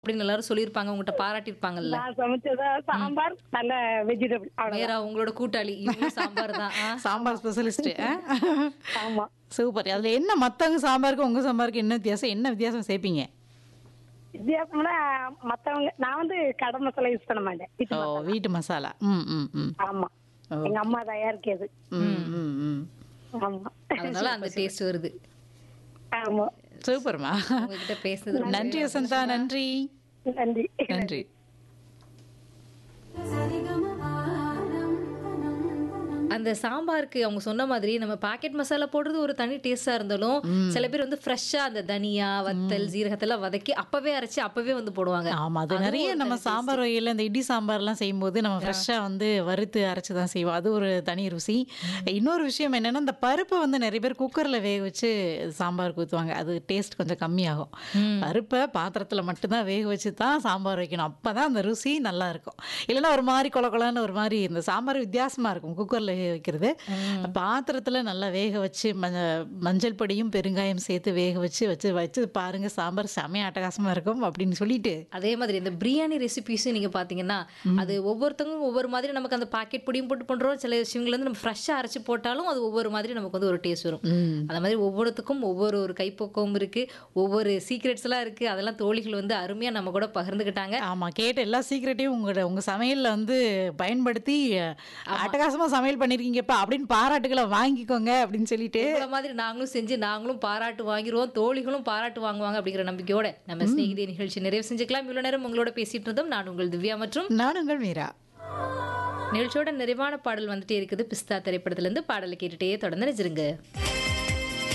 அப்படின்னு எல்லாரும் சொல்லியிருப்பாங்க உங்ககிட்ட பாராட்டியிருப்பாங்கல்ல நான் சமைச்சதா சாம்பார் நல்ல வெஜிடபிள் அவ்வளவுதான் வேற உங்களோட கூட்டாளி இவங்களும் சாம்பார் தான் ஆ. சாம்பார் ஸ்பெஷலிஸ்ட் ஆமா சூப்பர் அதுல என்ன மத்தவங்க சாம்பாருக்கு உங்க சாம்பாருக்கு என்ன வித்தியாசம் என்ன வித்தியாசம் சேர்ப்பீங்க வித்தியாசம்னா மத்தவங்க நான் வந்து கடை மசாலா யூஸ் பண்ண மாட்டேன் வீட்டு ஓ மசாலா. வீட்டு மசாலா ம் ம் ம் ஆமா எங்க அம்மா தயாரிக்கிறது ம் ம் ம் ஆமா அதனால அந்த டேஸ்ட் வருது ஆமா சூப்பர்மா உங்ககிட்ட பேசுனது நன்றி வசந்தா நன்றி நன்றி நன்றி அந்த சாம்பாருக்கு அவங்க சொன்ன மாதிரி நம்ம பாக்கெட் மசாலா போடுறது ஒரு தனி டேஸ்டா இருந்தாலும் சில பேர் வந்து ஃப்ரெஷ்ஷா அந்த தனியா வத்தல் ஜீரகத்தெல்லாம் வதக்கி அப்பவே அரைச்சு அப்பவே வந்து போடுவாங்க ஆமா அது அதுவும் நிறைய ஒரு நம்ம தனி சாம்பார் வகையில் இந்த இட்லி சாம்பார்லாம் செய்யும்போது நம்ம ஃப்ரெஷ்ஷாக வந்து வறுத்து அரைச்சு தான் செய்வோம் அது ஒரு தனி ருசி இன்னொரு விஷயம் என்னன்னா இந்த பருப்பை வந்து நிறைய பேர் குக்கரில் வேக வச்சு சாம்பாருக்கு ஊற்றுவாங்க அது டேஸ்ட் கொஞ்சம் கம்மியாகும் பருப்பை பாத்திரத்தில் மட்டும்தான் வேக வச்சு தான் சாம்பார் வைக்கணும் அப்போ தான் அந்த ருசி நல்லா இருக்கும் இல்லைன்னா ஒரு மாதிரி கொல கொலன்னு ஒரு மாதிரி இந்த சாம்பார் வித்தியாசமாக இருக்கும் குக்கரில் வேக வைக்கிறது பாத்திரத்தில் நல்லா வேக வச்சு மஞ்ச மஞ்சள் பொடியும் பெருங்காயம் சேர்த்து வேக வச்சு வச்சு வச்சு பாருங்க சாம்பார் செமைய அட்டகாசமாக இருக்கும் அப்படின்னு சொல்லிட்டு அதே மாதிரி இந்த பிரியாணி ரெசிபிஸும் நீங்க பாத்தீங்கன்னா அது ஒவ்வொருத்தவங்க ஒவ்வொரு மாதிரி நமக்கு அந்த பாக்கெட் பொடியும் போட்டு பண்றோம் சில விஷயங்கள் வந்து நம்ம ஃப்ரெஷ்ஷா அரைச்சு போட்டாலும் அது ஒவ்வொரு மாதிரி நமக்கு வந்து ஒரு டேஸ்ட் வரும் அந்த மாதிரி ஒவ்வொருத்துக்கும் ஒவ்வொரு ஒரு கைப்பக்குவம் இருக்கு ஒவ்வொரு சீக்ரெட்ஸ் எல்லாம் இருக்கு அதெல்லாம் தோழிகள் வந்து அருமையா நம்ம கூட பகிர்ந்துக்கிட்டாங்க ஆமா கேட்ட எல்லா சீக்கிரட்டையும் உங்களோட உங்க சமையல்ல வந்து பயன்படுத்தி அட்டகாசமா சமையல் பண்ணிருக்கீங்கப்பா அப்படின்னு பாராட்டுகளை வாங்கிக்கோங்க அப்படின்னு சொல்லிட்டு உங்கள மாதிரி நாங்களும் செஞ்சு நாங்களும் பாராட்டு வாங்கிடுவோம் தோழிகளும் பாராட்டு வாங்குவாங்க அப்படிங்கிற நம்பிக்கையோட நம்ம ஸ்நேகிதி நிகழ்ச்சி நிறைவு செஞ்சுக்கலாம் இவ்வளவு நேரம் உங்களோட பேசிட்டு இருந்தோம் நான் உங்கள் திவ்யா மற்றும் நான் உங்கள் மீரா நிகழ்ச்சியோட நிறைவான பாடல் வந்துட்டே இருக்குது பிஸ்தா திரைப்படத்துல இருந்து பாடலை கேட்டுட்டே தொடர்ந்து நினைச்சிருங்க